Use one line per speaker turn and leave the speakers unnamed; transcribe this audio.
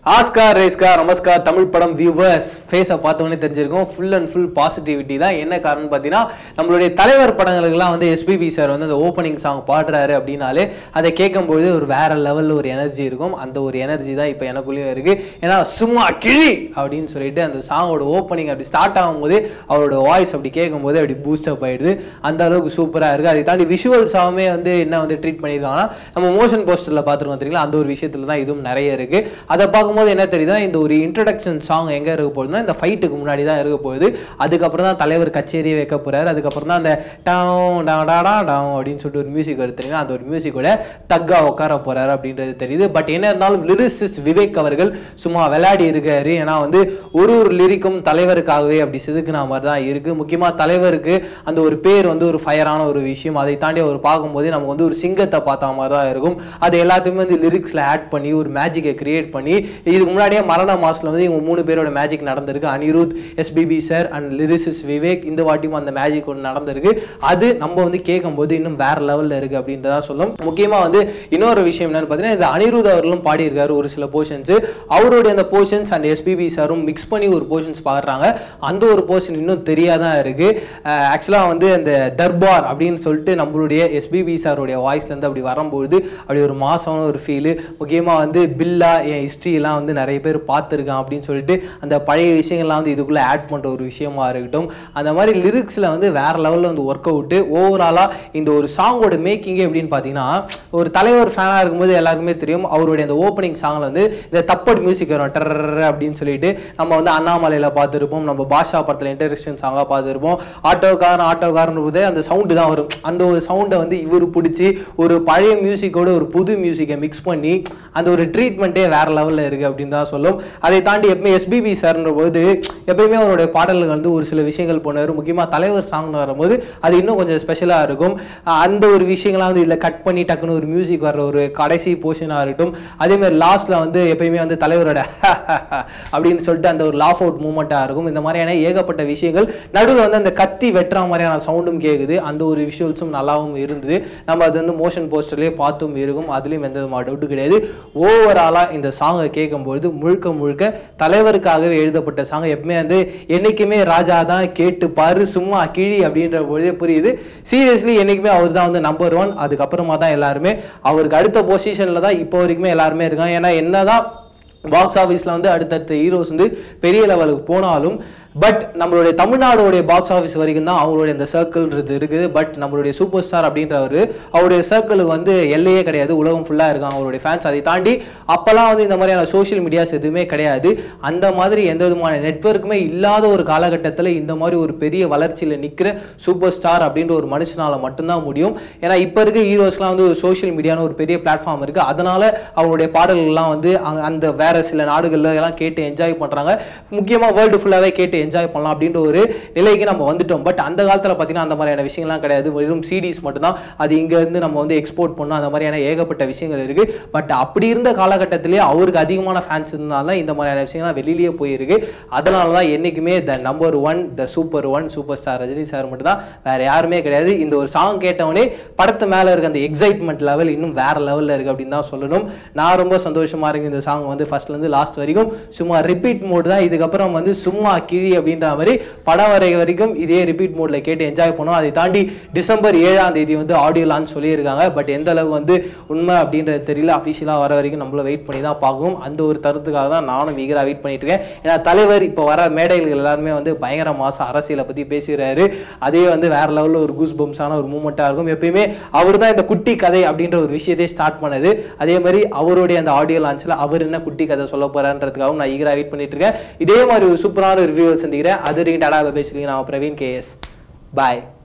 Oscar ரேஸ்கார் நமஸ்கார் தமிழ் படம் viewers ஃபேஸை பார்த்தோன்னே தெரிஞ்சிருக்கும் ஃபுல் அண்ட் ஃபுல் பாசிட்டிவிட்டி தான் என்ன காரணம் பார்த்தீங்கன்னா நம்மளுடைய தலைவர் படங்களுக்கெல்லாம் வந்து எஸ்பிபி சார் வந்து அந்த ஓப்பனிங் சாங் பாடுறாரு அப்படின்னாலே அதை கேட்கும்பொழுது ஒரு வேற லெவலில் ஒரு எனர்ஜி இருக்கும் அந்த ஒரு எனர்ஜி தான் இப்போ எனக்குள்ளேயும் இருக்கு ஏன்னா சும்மா கிழி அப்படின்னு சொல்லிட்டு அந்த சாங்கோட ஓப்பனிங் அப்படி ஸ்டார்ட் ஆகும்போது அவரோட வாய்ஸ் அப்படி கேட்கும்போது அப்படி பூஸ்ட் அப் ஆயிடுது அந்த அளவுக்கு சூப்பராக இருக்கு அதை தாண்டி விஷுவல்ஸாகவே வந்து என்ன வந்து ட்ரீட் பண்ணியிருக்காங்கன்னா நம்ம மோஷன் போஸ்டரில் பார்த்துருக்கோம் தெரியுங்களா அந்த ஒரு விஷயத்துல தான் இதுவும் நிறைய இருக்கு அதை பார்க்கும்போது என்ன தெரியுதுன்னா இந்த ஒரு இன்ட்ரடக்ஷன் சாங் எங்க இருக்க போகுதுன்னா இந்த ஃபைட்டுக்கு முன்னாடி தான் இருக்க போகுது அதுக்கப்புறம் தான் தலைவர் கச்சேரியை வைக்க போறாரு அதுக்கப்புறம் தான் அந்த டவுன் டா டா டா டவுன் அப்படின்னு சொல்லிட்டு ஒரு மியூசிக் வருது தெரியுங்களா அந்த ஒரு மியூசிக்கோட தக்கா உட்கார போறாரு அப்படின்றது தெரியுது பட் என்ன இருந்தாலும் லிரிசிஸ்ட் விவேக் அவர்கள் சும்மா விளையாடி இருக்காரு ஏன்னா வந்து ஒரு ஒரு லிரிக்கும் தலைவருக்காகவே அப்படி செதுக்குன மாதிரி தான் இருக்கு முக்கியமா தலைவருக்கு அந்த ஒரு பேர் வந்து ஒரு ஃபயரான ஒரு விஷயம் அதை தாண்டி அவர் பார்க்கும்போது நமக்கு வந்து ஒரு சிங்கத்தை பார்த்த மாதிரி தான் இருக்கும் அது எல்லாத்தையுமே வந்து லிரிக்ஸ்ல ஆட் பண்ணி ஒரு மேஜிக்கை கிரியேட் பண்ணி இதுக்கு முன்னாடியே மரண மாசத்துல வந்து இவங்க மூணு பேரோட மேஜிக் நடந்திருக்கு Anirudh SPB sir and lyricist Vivek இந்த வாட்டியும் அந்த மேஜிக் ஒன்று நடந்திருக்கு அது நம்ம வந்து கேட்கும்போது இன்னும் வேற லெவல்ல இருக்கு அப்படின்றதா சொல்லும் முக்கியமா வந்து இன்னொரு விஷயம் என்னன்னு பார்த்தீங்கன்னா இது அனிருத் அவர்களும் பாடியிருக்காரு ஒரு சில போர்ஷன்ஸ் அவருடைய அந்த போர்ஷன்ஸ் அண்ட் எஸ்பிபி சாரும் மிக்ஸ் பண்ணி ஒரு போர்ஷன்ஸ் பாக்குறாங்க அந்த ஒரு போர்ஷன் இன்னும் தெரியாதான் இருக்கு ஆக்சுவலாக வந்து அந்த தர்பார் அப்படின்னு சொல்லிட்டு நம்மளுடைய எஸ்பிபி சாருடைய வாய்ஸ்ல இருந்து அப்படி வரும்பொழுது அப்படி ஒரு மாசமான ஒரு ஃபீலு முக்கியமாக வந்து பில்லா என் ஹிஸ்ட்ரியெல்லாம் வந்து நிறைய பேர் பார்த்துருக்கான் அப்படின்னு சொல்லிட்டு அந்த பழைய விஷயங்கள்லாம் வந்து இதுக்குள்ளே ஆட் பண்ணுற ஒரு விஷயமா இருக்கட்டும் அந்த மாதிரி லிரிக்ஸில் வந்து வேற லெவலில் வந்து ஒர்க் அவுட்டு ஓவராலாக இந்த ஒரு சாங்கோட மேக்கிங்கே எப்படின்னு பார்த்தீங்கன்னா ஒரு தலைவர் ஃபேனாக இருக்கும்போது எல்லாருக்குமே தெரியும் அவருடைய அந்த ஓப்பனிங் சாங்கில் வந்து இந்த தப்பட் மியூசிக் வரும் டர் அப்படின்னு சொல்லிட்டு நம்ம வந்து அண்ணாமலையில் பார்த்துருப்போம் நம்ம பாஷா படத்தில் இன்டர்விஷன் சாங்காக பார்த்துருப்போம் ஆட்டோக்காரன் ஆட்டோக்காரன் போது அந்த சவுண்டு தான் வரும் அந்த ஒரு சவுண்டை வந்து இவர் பிடிச்சி ஒரு பழைய மியூசிக்கோட ஒரு புது மியூசிக்கை மிக்ஸ் பண்ணி அந்த ஒரு ட்ரீட்மெண்ட்டே வேற லெவலில் இருக்கு அப்படின்னு தான் சொல்லும் அதை தாண்டி எப்பவுமே எஸ்பிபி சார்ன்ற போது எப்பயுமே அவருடைய பாடல்கள் வந்து ஒரு சில விஷயங்கள் போனார் முக்கியமாக தலைவர் சாங்னு வரும்போது அது இன்னும் கொஞ்சம் ஸ்பெஷலாக இருக்கும் அஹ் அந்த ஒரு விஷயங்கள்லாம் வந்து இதில் கட் பண்ணி டக்குன்னு ஒரு மியூசிக் வர்ற ஒரு கடைசி போர்ஷனாக இருக்கட்டும் அதே மாதிரி லாஸ்ட்ல வந்து எப்பயுமே வந்து தலைவரோட அப்படின்னு சொல்லிட்டு அந்த ஒரு லாஃப் அவுட் மூமெண்ட்டாக இருக்கும் இந்த மாதிரியான ஏகப்பட்ட விஷயங்கள் நடுவில் வந்து அந்த கத்தி வெட்டுற மாதிரியான சவுண்டும் கேட்குது அந்த ஒரு விஷுவல்ஸும் நல்லாவும் இருந்தது நம்ம அது வந்து மோஷன் போஸ்டர்லேயே பார்த்தும் இருக்கும் அதுலேயும் எந்த விதமான டவுட்டு கிடையாது ஓவராலாக இந்த சாங்கை கேட்கும்பொழுது முழுக்க முழுக்க தலைவருக்காகவே எழுதப்பட்ட சாங் எப்பவுமே வந்து என்னைக்குமே ராஜா தான் கேட்டு பாரு சும்மா கிழி அப்படின்ற பொழுதே புரியுது சீரியஸ்லி என்னைக்குமே அவர் தான் வந்து நம்பர் ஒன் அதுக்கப்புறமா தான் எல்லாருமே அவருக்கு அடுத்த பொசிஷனில் தான் இப்போ வரைக்குமே எல்லாருமே இருக்காங்க ஏன்னா என்னதான் பாக்ஸ் ஆஃபீஸில் வந்து அடுத்தடுத்த ஹீரோஸ் வந்து பெரிய லெவலுக்கு போனாலும் பட் நம்மளுடைய தமிழ்நாடுடைய பாக்ஸ் ஆஃபீஸ் வரைக்கும் தான் அவங்களுடைய அந்த சர்க்கிள்ன்றது இருக்குது பட் நம்மளுடைய சூப்பர் ஸ்டார் அப்படின்றவர் அவருடைய சர்க்கிளுக்கு வந்து எல்லையே கிடையாது உலகம் ஃபுல்லாக இருக்காங்க அவருடைய ஃபேன்ஸ் அதை தாண்டி அப்போல்லாம் வந்து இந்த மாதிரியான சோஷியல் மீடியாஸ் எதுவுமே கிடையாது அந்த மாதிரி எந்த விதமான நெட்ஒர்க்குமே இல்லாத ஒரு காலகட்டத்தில் இந்த மாதிரி ஒரு பெரிய வளர்ச்சியில் நிற்கிற சூப்பர் ஸ்டார் அப்படின்ற ஒரு மனுஷனால் மட்டும்தான் முடியும் ஏன்னா இப்போ இருக்க ஹீரோஸ்லாம் வந்து ஒரு சோஷியல் மீடியான்னு ஒரு பெரிய பிளாட்ஃபார்ம் இருக்குது அதனால அவங்களுடைய பாடல்கள்லாம் வந்து அங்க- அந்த வேற சில நாடுகள்ல எல்லாம் கேட்டு என்ஜாய் பண்ணுறாங்க முக்கியமாக வேர்ல்டு ஃபுல்லாகவே கேட்டு என்ஜாய் பண்ணலாம் அப்படின்ற ஒரு நிலைக்கு நம்ம வந்துட்டோம் பட் அந்த காலத்தில் பார்த்தீங்கன்னா அந்த மாதிரியான விஷயங்கள்லாம் கிடையாது வெறும் சிடிஸ் மட்டும்தான் அது இங்கேருந்து நம்ம வந்து எக்ஸ்போர்ட் பண்ணோம் அந்த மாதிரியான ஏகப்பட்ட விஷயங்கள் இருக்கு பட் அப்படி இருந்த காலகட்டத்திலேயே அவருக்கு அதிகமான ஃபேன்ஸ் இருந்தால இந்த மாதிரியான விஷயங்கள்லாம் வெளியிலேயே போயிருக்கு அதனால தான் என்றைக்குமே the number one the super one super star Rajini sir மட்டும்தான் வேற யாருமே கிடையாது இந்த ஒரு சாங் கேட்டவொடனே படத்து மேலே இருக்க அந்த எக்ஸைட்மெண்ட் லெவல் இன்னும் வேற லெவலில் இருக்கு அப்படின்னு தான் சொல்லணும் நான் ரொம்ப சந்தோஷமா இருக்கு இந்த சாங் வந்து ஃபர்ஸ்ட்லேருந்து லாஸ்ட் வரைக்கும் சும்மா ரிப்பீட் மோட் தான் இதுக்கப்புறம் வந்து சும்மா கிழி அப்படின்ற மாதிரி படம் வரை வரைக்கும் இதே ரிப்பீட் மோட்ல கேட்டு என்ஜாய் பண்ணோம் அதை தாண்டி டிசம்பர் ஏழாம் தேதி வந்து ஆடியோ லான்ச் சொல்லியிருக்காங்க பட் எந்த அளவுக்கு வந்து உண்மை அப்படின்றது தெரியல அஃபிஷியலாக வர வரைக்கும் நம்மள வெயிட் பண்ணி தான் பார்க்கணும் அந்த ஒரு தருத்துக்காக தான் நானும் ஈகராக வெயிட் பண்ணிட்டு இருக்கேன் ஏன்னா தலைவர் இப்போ வர மேடைகள் எல்லாருமே வந்து பயங்கர மாசம் அரசியலை பற்றி பேசுகிறாரு அதே வந்து வேற லெவலில் ஒரு கூஸ் பம்ஸான ஒரு மூமெண்ட்டாக இருக்கும் எப்பயுமே அவர் தான் இந்த குட்டி கதை அப்படின்ற ஒரு விஷயத்தை ஸ்டார்ட் பண்ணது அதே மாதிரி அவருடைய அந்த ஆடியோ லான்ச்சில் அவர் என்ன குட்டி கதை சொல்ல போறான்றதுக்காகவும் நான் ஈகராக வெயிட் பண்ணிட்டு இருக்கேன் இதே மாதிரி ஒரு சூப்பரான ரிவ்யூவை சந்திக்கிறேன் அது வரைக்கும் டாடா பேசுறீங்க நான் பிரவீன் கேஎஸ் பாய்